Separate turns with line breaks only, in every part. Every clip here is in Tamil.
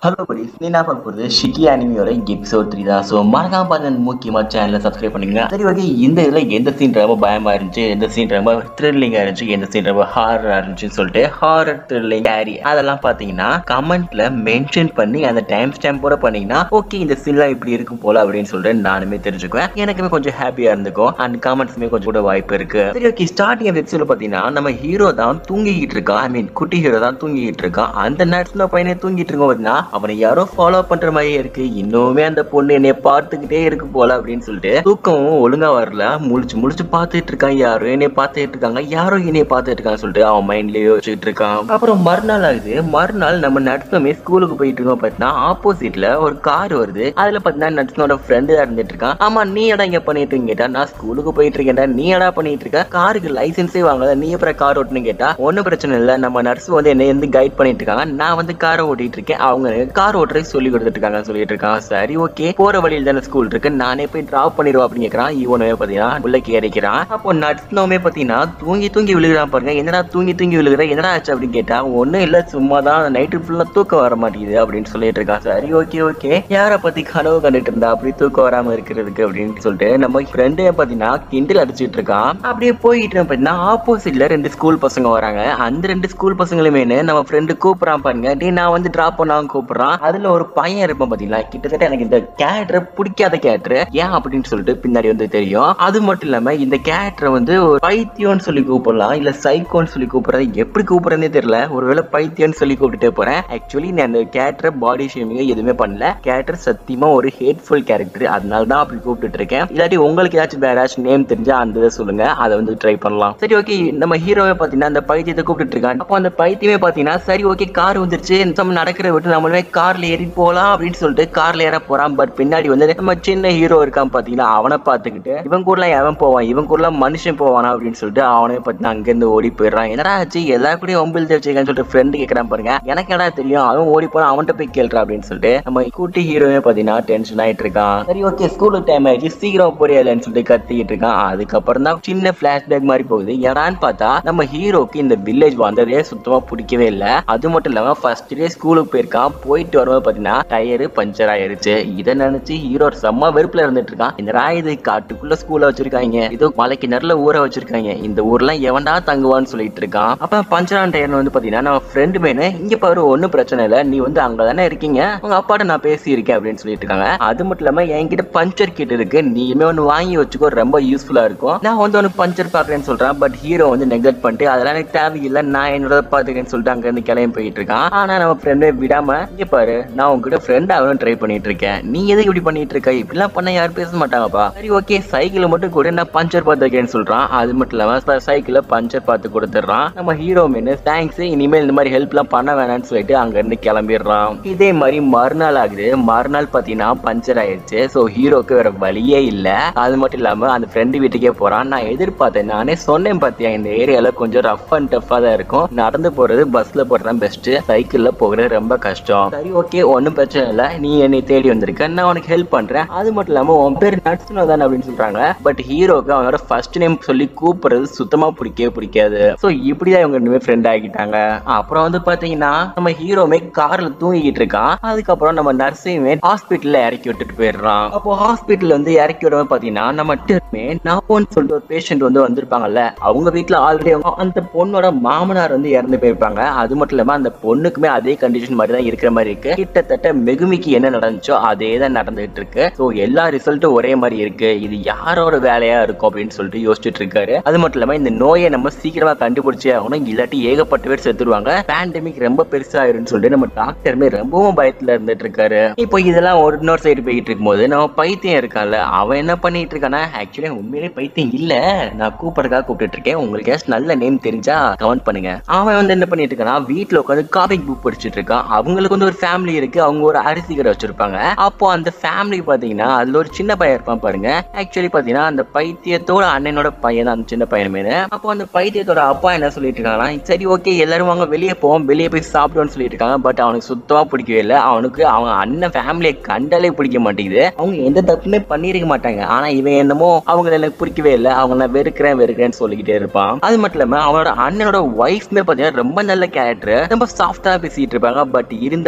ஹலோ buddies நீ என்ன பார்க்க போகிறது ஷிக்கி அனிமியோட எபிசோட் த்ரீ தான் ஸோ மறக்காம பார்த்து முக்கியமாக சேனலை சப்ஸ்கிரைப் பண்ணுங்க சரி ஓகே இந்த இதில் எந்த சீன் ரொம்ப பயமாக இருந்துச்சு எந்த சீன் ரொம்ப த்ரில்லிங்காக இருந்துச்சு எந்த சீன் ரொம்ப ஹாரராக இருந்துச்சுன்னு சொல்லிட்டு ஹாரர் த்ரில்லிங் கேரி அதெல்லாம் பார்த்தீங்கன்னா கமெண்ட்ல மென்ஷன் பண்ணி அந்த டைம் ஸ்டாம்போட பண்ணீங்கன்னா ஓகே இந்த சீன்லாம் இப்படி இருக்கும் போல அப்படின்னு சொல்லிட்டு நானுமே தெரிஞ்சுக்குவேன் எனக்குமே கொஞ்சம் ஹாப்பியாக இருந்துக்கும் அண்ட் கமெண்ட்ஸுமே கொஞ்சம் கூட வாய்ப்பு இருக்கு சரி ஓகே ஸ்டார்டிங் எபிசோட பார்த்தீங்கன்னா நம்ம ஹீரோ தான் தூங்கிக்கிட்டு இருக்கான் ஐ மீன் குட்டி ஹீரோ தான் தூங்கிக்கிட்டு இருக்கான் அந்த நேரத்தில் பையனை தூங்கிட்டு இருக்கோம் பார்த்தீங்கன்னா அவனை யாரோ ஃபாலோ பண்ற மாதிரியே இருக்கு இன்னுமே அந்த பொண்ணு என்னைய பார்த்துக்கிட்டே இருக்கு போல அப்படின்னு சொல்லிட்டு தூக்கமும் ஒழுங்கா வரல முழிச்சு முழிச்சு பார்த்துட்டு இருக்கான் யாரோ என்னைய பார்த்துட்டு இருக்காங்க யாரோ என்னைய பார்த்துட்டு இருக்கான்னு சொல்லிட்டு அவன் மைண்ட்லயே வச்சுக்கிட்டு இருக்கான் அப்புறம் மறுநாள் ஆகுது மறுநாள் நம்ம நட்சமே ஸ்கூலுக்கு போயிட்டு இருக்கோம் பார்த்தீங்கன்னா ஆப்போசிட்ல ஒரு கார் வருது அதுல பார்த்தீங்கன்னா நட்சனோட ஃப்ரெண்டு தான் இருந்துட்டு இருக்கான் ஆமா நீ எடா இங்க பண்ணிட்டு இருக்கேன் கேட்டா நான் ஸ்கூலுக்கு போயிட்டு இருக்கேன்டா நீ எடா பண்ணிட்டு இருக்க காருக்கு லைசென்ஸே வாங்கல நீ அப்புறம் கார் ஓட்டணும் கேட்டா ஒன்றும் பிரச்சனை இல்லை நம்ம நர்ஸ் வந்து என்ன வந்து கைட் பண்ணிட்டு இருக்காங்க நான் வந்து காரை ஓட்டிட்டு இருக்கேன் அவங்க கார் ஓட்டுறது சொல்லி கொடுத்துட்டு இருக்காங்க சொல்லிட்டு இருக்கான் சரி ஓகே போற வழியில் தானே ஸ்கூல் இருக்கு நானே போய் டிராப் பண்ணிடுவோம் அப்படின்னு கேட்கறான் இவனே பாத்தீங்கன்னா உள்ள ஏறிக்கிறான் அப்போ நட்ஸ்னோமே பாத்தீங்கன்னா தூங்கி தூங்கி விழுகிறான் பாருங்க என்னடா தூங்கி தூங்கி விழுகிற என்னடா ஆச்சு அப்படின்னு கேட்டா ஒண்ணும் இல்ல சும்மா தான் நைட்டு ஃபுல்லா தூக்கம் வர மாட்டேங்குது அப்படின்னு சொல்லிட்டு இருக்கான் சரி ஓகே ஓகே யாரை பத்தி கனவு கண்டுட்டு இருந்தா அப்படி தூக்கம் வராம இருக்கிறதுக்கு அப்படின்னு சொல்லிட்டு நம்ம ஃப்ரெண்டே பாத்தீங்கன்னா கிண்டில் அடிச்சிட்டு இருக்கான் அப்படியே போயிட்டு பாத்தீங்கன்னா ஆப்போசிட்ல ரெண்டு ஸ்கூல் பசங்க வராங்க அந்த ரெண்டு ஸ்கூல் பசங்களுமே நம்ம ஃப்ரெண்டு கூப்பிடறான் பாருங்க டே நான் வந்து டிராப் பண்ணாங்க கூப்பிடுறான் அதுல ஒரு பையன் இருப்பான் பாத்தீங்களா கிட்டத்தட்ட எனக்கு இந்த கேரக்டர் பிடிக்காத கேரக்டர் ஏன் அப்படின்னு சொல்லிட்டு பின்னாடி வந்து தெரியும் அது மட்டும் இல்லாம இந்த கேரக்டரை வந்து ஒரு பைத்தியம்னு சொல்லி கூப்பிடலாம் இல்ல சைக்கோன்னு சொல்லி கூப்பிடுறது எப்படி கூப்பிடுறதே தெரியல ஒருவேளை பைத்தியம்னு சொல்லி கூப்பிட்டுட்டே போறேன் ஆக்சுவலி நான் அந்த கேரக்டர் பாடி ஷேமிங் எதுவுமே பண்ணல கேரக்டர் சத்தியமா ஒரு ஹேட்ஃபுல் கேரக்டர் அதனால தான் அப்படி கூப்பிட்டுட்டு இருக்கேன் இல்லாட்டி உங்களுக்கு ஏதாச்சும் வேற ஏதாச்சும் நேம் தெரிஞ்சா அந்த இதை சொல்லுங்க அதை வந்து ட்ரை பண்ணலாம் சரி ஓகே நம்ம ஹீரோவை பாத்தீங்கன்னா அந்த பைத்தியத்தை கூப்பிட்டு இருக்கான் அப்போ அந்த பைத்தியமே பாத்தீங்கன்னா சரி ஓகே கார் வந்துருச்சு நம்ம நடக்கிற விட்டு நம்மளுமே கார்ல ஏறி போலாம் அப்படின்னு சொல்லிட்டு கார்ல ஏற போறான் பட் பின்னாடி வந்து நம்ம சின்ன ஹீரோ இருக்கான் பாத்தீங்கன்னா அவனை பார்த்துக்கிட்டு இவன் கூடலாம் எவன் போவான் இவன் கூடலாம் மனுஷன் போவானா அப்படின்னு சொல்லிட்டு அவனே பாத்தீங்கன்னா அங்கிருந்து ஓடி போயிடுறான் என்னடா ஆச்சு எல்லா கூடயும் ஒம்பில் தெரிச்சுக்கன்னு சொல்லிட்டு ஃப்ரெண்டு கேட்கறான் பாருங்க எனக்கு என்ன தெரியும் அவன் ஓடி போனா அவன்கிட்ட போய் கேள்றா அப்படின்னு சொல்லிட்டு நம்ம கூட்டி ஹீரோவே பாத்தீங்கன்னா டென்ஷன் ஆயிட்டு இருக்கான் சரி ஓகே ஸ்கூலுக்கு டைம் ஆயிடுச்சு சீக்கிரம் போறியாலன்னு சொல்லிட்டு கத்திக்கிட்டு இருக்கான் அதுக்கப்புறம் தான் சின்ன பிளாஷ்பேக் மாதிரி போகுது ஏடான்னு பார்த்தா நம்ம ஹீரோக்கு இந்த வில்லேஜ் வந்ததே சுத்தமா பிடிக்கவே இல்லை அது மட்டும் இல்லாம ஃபர்ஸ்ட் டே ஸ்கூலுக்கு போயிருக்கான் போயிட்டு வரும்போது பாத்தீங்கன்னா டயரு பஞ்சர் ஆயிருச்சு இதை நினைச்சு ஹீரோ செம்ம வெறுப்புல இருந்துட்டு இருக்கான் இந்த ராயுது காட்டுக்குள்ள ஸ்கூல்ல வச்சிருக்காங்க இதோ மலைக்கு நடுல ஊற வச்சிருக்காங்க இந்த ஊர்ல எவன்டா தங்குவான்னு சொல்லிட்டு இருக்கான் அப்ப பஞ்சரான் டயர் வந்து பாத்தீங்கன்னா நம்ம ஃப்ரெண்டு மேனு இங்க பாரு ஒன்னும் பிரச்சனை இல்ல நீ வந்து அங்கதானே இருக்கீங்க உங்க அப்பாட்ட நான் பேசி இருக்கேன் அப்படின்னு சொல்லிட்டு இருக்காங்க அது மட்டும் இல்லாம என்கிட்ட பஞ்சர் கிட் இருக்கு நீயுமே ஒன்னு வாங்கி வச்சுக்கோ ரொம்ப யூஸ்ஃபுல்லா இருக்கும் நான் வந்து உனக்கு பஞ்சர் பாக்குறேன்னு சொல்றேன் பட் ஹீரோ வந்து நெக்லெக்ட் பண்ணிட்டு அதெல்லாம் எனக்கு தேவையில்லை நான் என்னோட பாத்துக்கேன்னு சொல்லிட்டு அங்க இருந்து கிளம்பி போயிட்டு இருக்கான் ஆனா நம்ம ஃப்ரெண்டை விடாம இங்க பாரு நான் உங்ககிட்ட ஃப்ரெண்ட் ஆகணும் ட்ரை பண்ணிட்டு இருக்கேன் நீ எதுக்கு இப்படி பண்ணிட்டு இருக்க இப்படிலாம் பண்ண யாரும் பேச மாட்டாங்கப்பா சரி ஓகே சைக்கிள் மட்டும் கூட நான் பஞ்சர் பார்த்துருக்கேன்னு சொல்றான் அது மட்டும் இல்லாம சைக்கிள பஞ்சர் பார்த்து கொடுத்துட்றான் நம்ம ஹீரோ மீன் தேங்க்ஸ் இனிமேல் இந்த மாதிரி ஹெல்ப்லாம் பண்ண வேணாம்னு சொல்லிட்டு அங்க இருந்து கிளம்பிடுறான் இதே மாதிரி மறுநாள் ஆகுது மறுநாள் பாத்தீங்கன்னா பஞ்சர் ஆயிடுச்சு ஸோ ஹீரோக்கு வேற வழியே இல்ல அது மட்டும் இல்லாம அந்த ஃப்ரெண்டு வீட்டுக்கே போறான் நான் எதிர்பார்த்தேன் நானே சொன்னேன் பாத்தியா இந்த ஏரியால கொஞ்சம் ரஃப் அண்ட் டஃபா தான் இருக்கும் நடந்து போறது பஸ்ல போறது தான் பெஸ்ட் சைக்கிள்ல போகிறது ரொம்ப கஷ்டம் சரி ஓகே ஒன்றும் பிரச்சனை இல்லை நீ என்னை தேடி வந்திருக்க நான் உனக்கு ஹெல்ப் பண்றேன் அது மட்டும் இல்லாம உன் பேர் நட்ஸ்னோ தானே அப்படின்னு சொல்றாங்க பட் ஹீரோக்கு அவனோட ஃபர்ஸ்ட் நேம் சொல்லி கூப்பிடுறது சுத்தமா பிடிக்கவே பிடிக்காது ஸோ இப்படிதான் இவங்க ரெண்டுமே ஃப்ரெண்ட் ஆகிட்டாங்க அப்புறம் வந்து பாத்தீங்கன்னா நம்ம ஹீரோமே கார்ல தூங்கிட்டு இருக்கான் அதுக்கப்புறம் நம்ம நர்ஸையுமே ஹாஸ்பிட்டல்ல இறக்கி விட்டுட்டு போயிடுறான் அப்போ ஹாஸ்பிட்டல் வந்து இறக்கி விடும்போது பாத்தீங்கன்னா நம்ம டீமே நாப்போன்னு சொல்லிட்டு ஒரு பேஷண்ட் வந்து வந்திருப்பாங்கல்ல அவங்க வீட்டுல ஆல்ரெடி அந்த பொண்ணோட மாமனார் வந்து இறந்து போயிருப்பாங்க அது மட்டும் இல்லாம அந்த பொண்ணுக்குமே அதே கண்டிஷன் மாதிரி தான் இருக்கிற மாதிரி இருக்கு கிட்டத்தட்ட மெகுமிக்கு என்ன நடந்துச்சோ அதே தான் நடந்துகிட்டு இருக்கு ஸோ எல்லா ரிசல்ட்டும் ஒரே மாதிரி இருக்கு இது யாரோட வேலையா இருக்கும் அப்படின்னு சொல்லிட்டு யோசிச்சுட்டு இருக்காரு அது மட்டும் இல்லாம இந்த நோயை நம்ம சீக்கிரமா கண்டுபிடிச்சே ஆகணும் இல்லாட்டி ஏகப்பட்ட பேர் செத்துருவாங்க பேண்டமிக் ரொம்ப பெருசாயிருன்னு சொல்லிட்டு நம்ம டாக்டருமே ரொம்பவும் பயத்துல இருந்துட்டு இருக்காரு இப்போ இதெல்லாம் ஒரு இன்னொரு சைடு போயிட்டு இருக்கும்போது நம்ம பைத்தியம் இருக்கான்ல அவன் என்ன பண்ணிட்டு இருக்கானா ஆக்சுவலி உண்மையிலே பைத்தியம் இல்ல நான் கூப்பிடுறதுக்காக கூப்பிட்டு இருக்கேன் உங்களுக்கு ஏதாச்சும் நல்ல நேம் தெரிஞ்சா கமெண்ட் பண்ணுங்க அவன் வந்து என்ன பண்ணிட்டு இருக்கானா வீட்டுல உட்காந்து காமிக் புக் படிச்சுட்டு இருக்கான் அவங்களுக்கு வந்து ஒரு ஃபேமிலி இருக்கு அவங்க ஒரு அரிசி கடை வச்சிருப்பாங்க அப்போ அந்த ஃபேமிலி பாத்தீங்கன்னா அதுல ஒரு சின்ன பையன் இருப்பான் பாருங்க ஆக்சுவலி பாத்தீங்கன்னா அந்த பைத்தியத்தோட அண்ணனோட பையன் தான் அந்த சின்ன பையன் மேல அப்போ அந்த பைத்தியத்தோட அப்பா என்ன சொல்லிட்டு இருக்காங்கன்னா சரி ஓகே எல்லாரும் வாங்க வெளியே போவோம் வெளியே போய் சாப்பிடுவோம்னு சொல்லிட்டு இருக்காங்க பட் அவனுக்கு சுத்தமா பிடிக்கவே இல்லை அவனுக்கு அவன் அண்ணன் ஃபேமிலியை கண்டாலே பிடிக்க மாட்டேங்குது அவங்க எந்த தப்புமே பண்ணிருக்க மாட்டாங்க ஆனா இவன் என்னமோ அவங்க எனக்கு பிடிக்கவே இல்லை அவங்க நான் வெறுக்கிறேன் வெறுக்கிறேன்னு சொல்லிக்கிட்டே இருப்பான் அது மட்டும் இல்லாம அவனோட அண்ணனோட ஒய்ஃப்மே பாத்தீங்கன்னா ரொம்ப நல்ல கேரக்டர் ரொம்ப சாஃப்டா பேசிட்டு இருப்பாங்க பட் இருந்தாலும்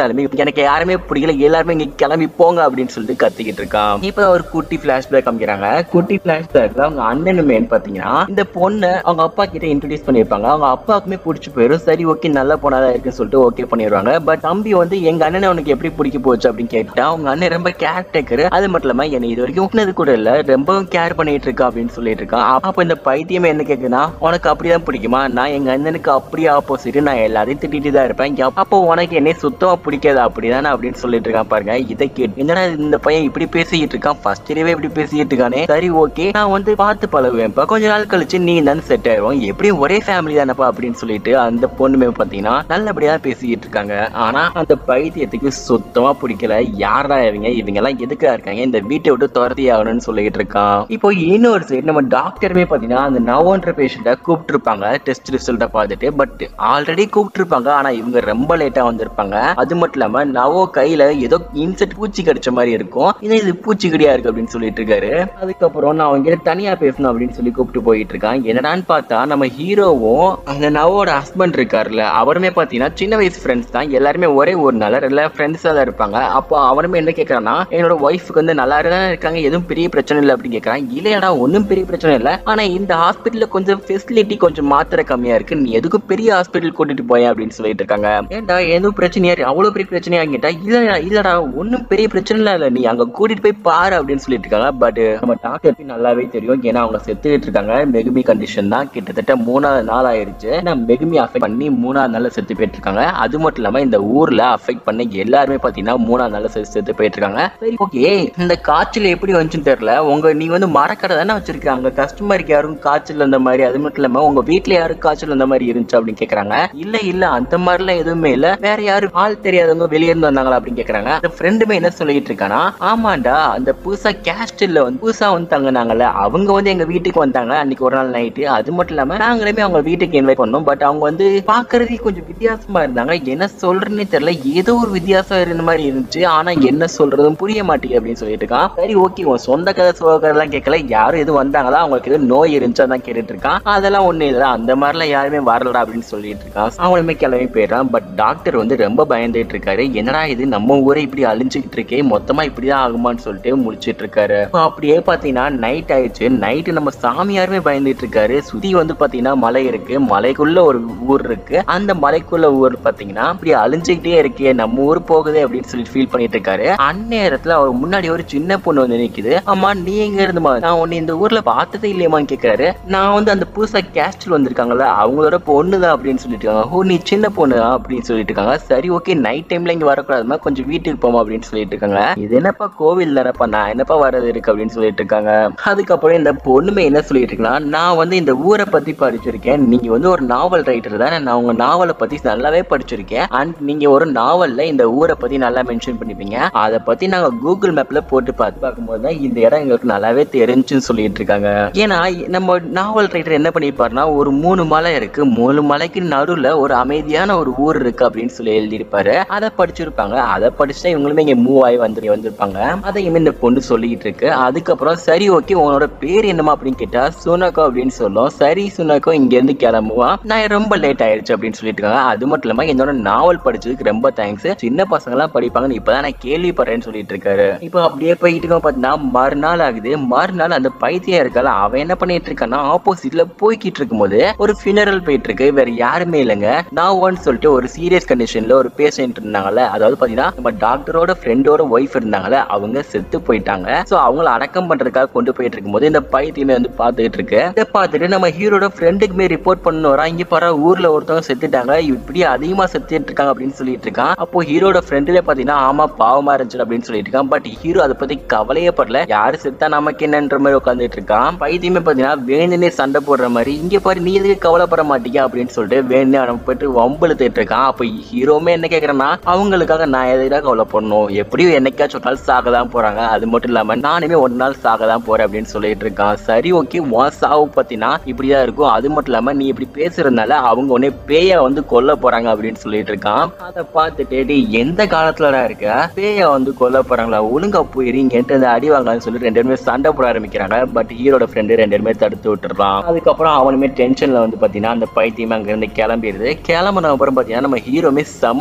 இருந்தாலுமே எனக்கு யாருமே பிடிக்கல எல்லாருமே இங்க கிளம்பி போங்க அப்படின்னு சொல்லிட்டு கத்திக்கிட்டு இருக்கான் இப்ப ஒரு குட்டி பிளாஷ்பேக் காமிக்கிறாங்க குட்டி பிளாஷ்பேக்ல அவங்க அண்ணனுமே பாத்தீங்கன்னா இந்த பொண்ணை அவங்க அப்பா கிட்ட இன்ட்ரடியூஸ் பண்ணிருப்பாங்க அவங்க அப்பாவுக்குமே பிடிச்சி போயிடும் சரி ஓகே நல்ல பொண்ணாதான் இருக்குன்னு சொல்லிட்டு ஓகே பண்ணிடுவாங்க பட் தம்பி வந்து எங்க அண்ணனை உனக்கு எப்படி பிடிக்க போச்சு அப்படின்னு கேட்டா அவங்க அண்ணன் ரொம்ப கேர் டேக்கர் அது மட்டும் இல்லாம என்னை இது வரைக்கும் ஊட்டினது கூட இல்ல ரொம்பவும் கேர் பண்ணிட்டு இருக்கா அப்படின்னு சொல்லிட்டு இருக்கான் அப்ப இந்த பைத்தியமே என்ன கேக்குதுன்னா உனக்கு அப்படிதான் பிடிக்குமா நான் எங்க அண்ணனுக்கு அப்படியே ஆப்போசிட் நான் எல்லாரையும் திட்டிட்டு தான் இருப்பேன் இங்க அப்போ உனக்கு என்னை சுத்தமா பிடிக்காது அப்படிதானே அப்படின்னு சொல்லிட்டு இருக்கான் பாருங்க இதை கேட்டு என்னடா இந்த பையன் இப்படி பேசிட்டு இருக்கான் ஃபர்ஸ்ட் டேவே இப்படி பேசிட்டு இருக்கானே சரி ஓகே நான் வந்து பார்த்து பழகுவேன் இப்ப கொஞ்ச நாள் கழிச்சு நீ தானே செட் ஆயிரும் எப்படியும் ஒரே ஃபேமிலி தானப்பா அப்படின்னு சொல்லிட்டு அந்த பொண்ணுமே பாத்தீங்கன்னா நல்லபடியா பேசிக்கிட்டு இருக்காங்க ஆனா அந்த பைத்தியத்துக்கு சுத்தமா பிடிக்கல யாரா இவங்க இவங்க எல்லாம் எதுக்கா இருக்காங்க இந்த வீட்டை விட்டு துரத்தி ஆகணும்னு சொல்லிட்டு இருக்கான் இப்போ இன்னொரு சைடு நம்ம டாக்டருமே பாத்தீங்கன்னா அந்த நவோன்ற பேஷண்ட்டை கூப்பிட்டு இருப்பாங்க டெஸ்ட் ரிசல்ட்டை பார்த்துட்டு பட் ஆல்ரெடி கூப்பிட்டு இருப்பாங்க ஆனா இவங்க ரொம்ப லேட்டா வந்திருப்பாங்க அது மட்டும் இல்லாம நவோ கையில ஏதோ இன்செட் பூச்சி கடிச்ச மாதிரி இருக்கும் இது இது பூச்சி கடியா இருக்கு அப்படின்னு சொல்லிட்டு இருக்காரு அதுக்கப்புறம் நான் அவங்க கிட்ட தனியா பேசணும் அப்படின்னு சொல்லி கூப்பிட்டு போயிட்டு இருக்கான் என்னடான்னு பார்த்தா நம்ம ஹீரோவும் அந்த நவோட ஹஸ்பண்ட் இருக்காருல்ல அவருமே பாத்தீங்கன்னா சின்ன வயசு ஃப்ரெண்ட்ஸ் தான் எல்லாருமே ஒரே ஒரு நாள் எல்லா ஃப்ரெண்ட்ஸா தான் இருப்பாங்க அப்போ அவனுமே என்ன கேட்கறான்னா என்னோட ஒய்ஃபுக்கு வந்து நல்லா தான் இருக்காங்க எதுவும் பெரிய பிரச்சனை இல்லை அப்படின்னு கேட்கறான் இல்லையாடா ஒன்றும் பெரிய பிரச்சனை இல்லை ஆனா இந்த ஹாஸ்பிட்டல்ல கொஞ்சம் ஃபெசிலிட்டி கொஞ்சம் மாத்திரை கம்மியா இருக்கு நீ எதுக்கும் பெரிய ஹாஸ்பிட்டல் கூட்டிட்டு போய அப்படின்னு சொல்லிட்டு இருக்காங்க ஏன்டா எதுவும் பிரச்சனையா இருக்கு அவ்வளவு பெரிய பிரச்சனையா கேட்டா இல்லடா இல்லடா ஒன்றும் பெரிய பிரச்சனை இல்லை நீ அங்க கூட்டிட்டு போய் பாரு அப்படின்னு சொல்லிட்டு இருக்காங்க பட் நம்ம டாக்டருக்கு நல்லாவே தெரியும் ஏன்னா அவங்க செத்துக்கிட்டு இருக்காங்க மெகுமி கண்டிஷன் தான் கிட்டத்தட்ட மூணாவது நாள் ஆயிருச்சு நான் மெகுமி அஃபெக்ட் பண்ணி மூணாவது நாள்ல செத்து போயிட்டு இருக்காங்க அது மட்டும் இல்லாம இந்த ஊர்ல அஃபெக்ட் பண்ண எல்லாருமே பாத்தீங்கன்னா மூணாவது நாள்ல செத்து செத்து போயிட்டு இருக்காங்க சரி ஓகே இந்த காய்ச்சல் எப்படி வந்துச்சுன்னு தெரியல உங்க நீ வந்து மரக்கடை தானே வச்சிருக்காங்க கஸ்டமருக்கு யாரும் காய்ச்சல் அந்த மாதிரி அது மட்டும் இல்லாம உங்க வீட்ல யாரும் காய்ச்சல் அந்த மாதிரி இருந்துச்சு அப்படின்னு கேக்குறாங்க இல்ல இல்ல அந்த மாதிரிலாம் எதுவுமே இல்ல வேற யாரும் ஆள் தெரியாதவங்க வெளியே இருந்து வந்தாங்களா அப்படின்னு கேக்குறாங்க அந்த ஃப்ரெண்டுமே என்ன சொல்லிட்டு இருக்கானா ஆமாண்டா அந்த புதுசா கேஸ்டில்ல வந்து புதுசா வந்து தங்கினாங்கல்ல அவங்க வந்து எங்க வீட்டுக்கு வந்தாங்க அன்னைக்கு ஒரு நாள் நைட்டு அது மட்டும் இல்லாம நாங்களுமே அவங்க வீட்டுக்கு இன்வைட் பண்ணோம் பட் அவங்க வந்து பாக்குறதுக்கு கொஞ்சம் வித்தியாசமா இருந்தாங்க என்ன சொல்றேன்னே தெரியல ஏதோ ஒரு வித்தியாசம் இருந்த மாதிரி இருந்துச்சு ஆனா என்ன சொல்றதும் புரிய மாட்டேங்குது அப்படின்னு சொல்லிட்டு இருக்கான் சரி ஓகே உன் சொந்த கதை சோக கதைலாம் கேட்கல யாரும் எதுவும் வந்தாங்களா அவங்களுக்கு எதுவும் நோய் இருந்துச்சா தான் கேட்டுட்டு இருக்கான் அதெல்லாம் ஒண்ணு இல்ல அந்த மாதிரிலாம் யாருமே வரலடா அப்படின்னு சொல்லிட்டு இருக்கான் அவனுமே கிளம்பி போயிடுறான் பட் டாக்டர் வந்து ரொம்ப பயந்துட்டு இருக்காரு என்னடா இது நம்ம ஊரே இப்படி அழிஞ்சுக்கிட்டு இருக்கே மொத்தமா இப்படிதான் ஆகுமான்னு சொல்லிட்டு முடிச்சிட்டு இருக்காரு அப்ப அப்படியே பாத்தீங்கன்னா நைட் ஆயிடுச்சு நைட்டு நம்ம சாமியாருமே பயந்துட்டு இருக்காரு சுத்தி வந்து பாத்தீங்கன்னா மலை இருக்கு மலைக்குள்ள ஒரு ஊர் இருக்கு அந்த மலைக்குள்ள ஊர் பாத்தீங்கன்னா இப்படி அழிஞ்சுக்கிட்டே இருக்கே நம்ம ஊர் போகுதே அப்படின்னு சொல்லி ஃபீல் பண்ணிட்டு இருக்காரு அந்நேரத்துல அவர் முன்னாடி ஒரு சின்ன பொண்ணு வந்து நிக்குது அம்மா நீ எங்க இருந்துமா நான் உன்னை இந்த ஊர்ல பார்த்ததே இல்லையமான்னு கேக்குறாரு நான் வந்து அந்த புதுசா கேஸ்டில் வந்திருக்காங்கல்ல அவங்களோட பொண்ணு தான் அப்படின்னு சொல்லிட்டு இருக்காங்க ஓ நீ சின்ன பொண்ணு அப்படின்னு சொல்லிட்டு இருக்காங்க சரி ஓகே நைட் டைம்ல இங்க வரக்கூடாதுமா கொஞ்சம் வீட்டுக்கு போமா அப்படின்னு சொல்லிட்டு இருக்காங்க இது என்னப்பா கோவில் தானப்பா நான் என்னப்பா வர்றது இருக்கு அப்படின்னு சொல்லிட்டு இருக்காங்க அதுக்கப்புறம் இந்த பொண்ணுமே என்ன சொல்லிட்டு இருக்கலாம் நான் வந்து இந்த ஊரை பத்தி படிச்சிருக்கேன் நீங்க வந்து ஒரு நாவல் ரைட்டர் தானே நான் உங்க நாவலை பத்தி நல்லாவே படிச்சிருக்கேன் அண்ட் நீங்க ஒரு நாவல்ல இந்த ஊரை பத்தி நல்லா மென்ஷன் பண்ணிப்பீங்க அதை பத்தி நாங்க கூகுள் மேப்ல போட்டு பார்த்து பார்க்கும்போது தான் இந்த இடம் எங்களுக்கு நல்லாவே தெரிஞ்சுன்னு சொல்லிட்டு இருக்காங்க ஏன்னா நம்ம நாவல் ரைட்டர் என்ன பண்ணிருப்பாருன்னா ஒரு மூணு மலை இருக்கு மூணு மலைக்கு நடுவுல ஒரு அமைதியான ஒரு ஊர் இருக்கு அப்படின்னு சொல்லி எழுதியிருப்பாரு அதை படிச்சிருப்பாங்க அதை படிச்சுட்டா இவங்களுமே இங்க மூவ் ஆகி வந்து வந்திருப்பாங்க அதையுமே இந்த பொண்ணு சொல்லிட்டு இருக்கு அதுக்கப்புறம் சரி ஓகே உன்னோட பேர் என்னமா அப்படின்னு கேட்டா சுனகோ அப்படின்னு சொல்லும் சரி சுனகோ இங்க இருந்து கிளம்புவான் நான் ரொம்ப லேட் ஆயிடுச்சு அப்படின்னு சொல்லிட்டு இருக்காங்க அது மட்டும் இல்லாம என்னோட நாவல் படிச்சதுக்கு ரொம்ப தேங்க்ஸ் சின்ன பசங்க எல்லாம் படிப்பாங்கன்னு இப்பதான் நான் கேள்விப்படுறேன்னு சொல்லிட்டு இருக்காரு இப்போ அப்படியே போயிட்டு இருக்கோம் பாத்தீங்கன்னா மறுநாள் ஆகுது மறுநாள் அந்த பைத்தியம் இருக்கல அவன் என்ன பண்ணிட்டு இருக்கான்னா ஆப்போசிட்ல போய்கிட்டு இருக்கும்போது ஒரு ஃபினரல் போயிட்டு இருக்கு வேற யாருமே இல்லைங்க நான் சொல்லிட்டு ஒரு சீரியஸ் கண்டிஷன்ல ஒரு பேஷண்ட் இருந்தாங்கல்ல அதாவது பாத்தீங்கன்னா நம்ம டாக்டரோட ஃப்ரெண்டோட ஒய்ஃப் இருந்தாங்கல்ல அவங்க செத்து போயிட்டாங்க சோ அவங்கள அடக்கம் பண்றதுக்காக கொண்டு போயிட்டு இருக்கும்போது இந்த பைத்தியமே வந்து பாத்துக்கிட்டு இருக்கு இதை பார்த்துட்டு நம்ம ஹீரோட ஃப்ரெண்டுக்குமே ரிப்போர்ட் பண்ண வரா இங்க பாரு ஊர்ல ஒருத்தவங்க செத்துட்டாங்க இப்படி அதிகமா செத்துட்டு இருக்காங்க அப்படின்னு சொல்லிட்டு இருக்கான் அப்போ ஹீரோட ஃப்ரெண்டுல பாத்தீங்கன்னா ஆமா பாவமா இருந்துச்சு அப்படின்னு சொல்லிட்டு இருக்கான் பட் ஹீரோ அதை பத்தி கவலையே படல யாரு செத்தா நமக்கு என்னன்ற மாதிரி உட்காந்துட்டு இருக்கான் பைத்தியமே பாத்தீங்கன்னா வேணுனே சண்டை போடுற மாதிரி இங்க பாரு நீ எதுக்கு கவலைப்பட மாட்டீங்க அப்படின்னு சொல்லிட்டு வேணுனே அவன் போயிட்டு வம்புழுத்துட்டு இருக்கான் அப்போ ஹீரோமே என்ன கேக்குறேன்னா அவங்களுக்காக நான் எதுக்காக கவலைப்படணும் எப்படியும் என்னைக்காச்சும் ஒரு நாள் சாக தான் போறாங்க அது மட்டும் இல்லாம நானுமே ஒரு நாள் சாக தான் போறேன் அப்படின்னு சொல்லிட்டு இருக்கான் சரி ஓகே உன் சாவு பத்தினா இப்படிதான் இருக்கும் அது மட்டும் இல்லாம நீ இப்படி பேசுறதுனால அவங்க உடனே பேய வந்து கொல்ல போறாங்க அப்படின்னு சொல்லிட்டு இருக்கான் அதை பார்த்துட்டு "டேய், எந்த காலத்துலடா இருக்க பேய வந்து கொல்ல போறாங்களா ஒழுங்கா போயிருங்கன்ட்டு அந்த அடி வாங்கலாம்னு சொல்லி ரெண்டு பேருமே சண்டை போட ஆரம்பிக்கிறாங்க பட் ஹீரோட ஃப்ரெண்டு ரெண்டு பேருமே தடுத்து விட்டுறான் அதுக்கப்புறம் அவனுமே டென்ஷன்ல வந்து பாத்தீங்கன்னா அந்த பைத்தியமே அங்க இருந்து கிளம்பிடுது கிளம்புன அப்புறம் பாத்தீங்கன்னா நம்ம ஹீரோமே செம்ம டயர்ட்ல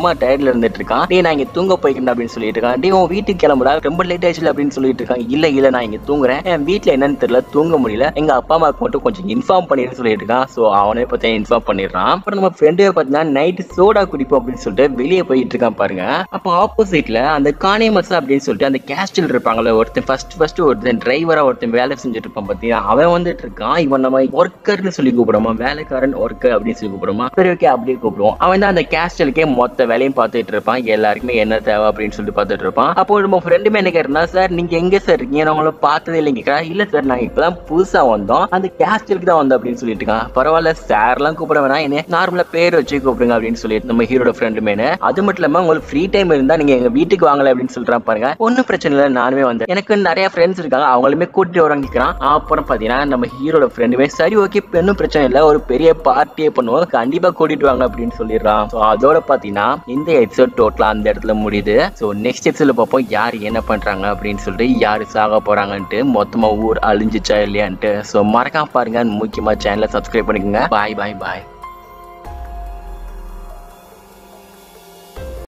பக்கத்துல இருந்துட்டு இருக்கான் டேய் நான் இங்க தூங்க போய்க்கிறேன் அப்படின்னு சொல்லிட்டு இருக்கான் டேய் உன் வீட்டுக்கு கிளம்புடா ரொம்ப லேட் ஆயிடுச்சு அப்படின்னு சொல்லிட்டு இருக்கான் இல்ல இல்ல நான் இங்க தூங்குறேன் என் வீட்டுல என்னன்னு தெரியல தூங்க முடியல எங்க அப்பா அம்மாவுக்கு மட்டும் கொஞ்சம் இன்ஃபார்ம் பண்ணிட்டு சொல்லிட்டு இருக்கான் சோ அவனே பத்தி இன்ஃபார்ம் பண்ணிடுறான் அப்புறம் நம்ம ஃப்ரெண்டே பார்த்தீங்கன்னா நைட் சோடா குடிப்போம் அப்படின்னு சொல்லிட்டு வெளியே போயிட்டு இருக்கான் பாருங்க அப்போ ஆப்போசிட்ல அந்த காணியமஸ் அப்படின்னு சொல்லிட்டு அந்த கேஸ்டில் இருப்பாங்கல்ல ஒருத்தன் ஃபர்ஸ்ட் ஃபர்ஸ்ட் ஒருத்தன் டிரைவரா ஒருத்தன் வேலை செஞ்சுட்டு இருப்பான் பாத்தீங்கன்னா அவன் வந்துட்டு இருக்கான் இவன் நம்ம ஒர்க்கர்னு சொல்லி கூப்பிடுமா வேலைக்காரன் ஒர்க்கர் அப்படின்னு சொல்லி கூப்பிடுமா சரி ஓகே அப்படியே கூப்பிடுவோம் அவன் தான் அந்த கேஸ்டலுக்கே மொத்த வேலையும் பார்த்துட்டு இருப்பான் எல்லாருக்குமே என்ன தேவை அப்படின்னு சொல்லிட்டு பார்த்துட்டு இருப்பான் அப்போ நம்ம ஃப்ரெண்டுமே என்ன கேட்டா சார் நீங்க எங்க சார் இருக்கீங்க நான் உங்களை பார்த்ததே இல்லைங்க கேட்கறா இல்ல சார் நாங்க இப்பதான் புதுசா வந்தோம் அந்த கேஸ்டலுக்கு தான் வந்தோம் அப்படின்னு சொல்லிட்டு இருக்கான் பரவாயில்ல சார்லாம் கூப்பிட வேணாம் என்ன நார்மலா பேர் வச்சு கூப்பிடுங்க அப்படின்னு சொல்லிட்டு நம்ம ஹீரோட ஃப்ரெண்டுமே அது மட்டும் இல்லாம உங்களுக்கு ஃப்ரீ டைம் இருந்தா நீங்க எங்க வீட்டுக்கு வாங்கல அப்படின்னு சொல்றான் பாருங்க ஒன்னும் பிரச்சனை இல்லை நானுமே வந்தேன் எனக்கு நிறைய ஃப்ரெண்ட்ஸ் இருக்காங்க அவங்களுமே கூட்டிட்டு வராங்க கேட்கறான் அப்புறம் பாத்தீங்கன்னா நம்ம ஹீரோட ஃப்ரெண்டுமே சரி ஓகே ஒன்றும் பிரச்சனை இல்லை ஒரு பெரிய பார்ட்டியே பண்ணுவோம் கண்டிப்பா கூட்டிட்டு வாங்க அப்படின்னு சொல்லிடுறான் ஸோ அதோட பாத்தீங்கன்னா இந்த எபிசோட் டோட்டலா அந்த இடத்துல முடியுது ஸோ நெக்ஸ்ட் எபிசோட்ல பார்ப்போம் யார் என்ன பண்றாங்க அப்படின்னு சொல்லிட்டு யாரு சாக போறாங்கன்ட்டு மொத்தமா ஊர் அழிஞ்சிச்சா இல்லையான்ட்டு ஸோ மறக்காம பாருங்க முக்கியமா சேனலை சப்ஸ்கிரைப் பண்ணிக்கோங்க பாய் பாய் பாய்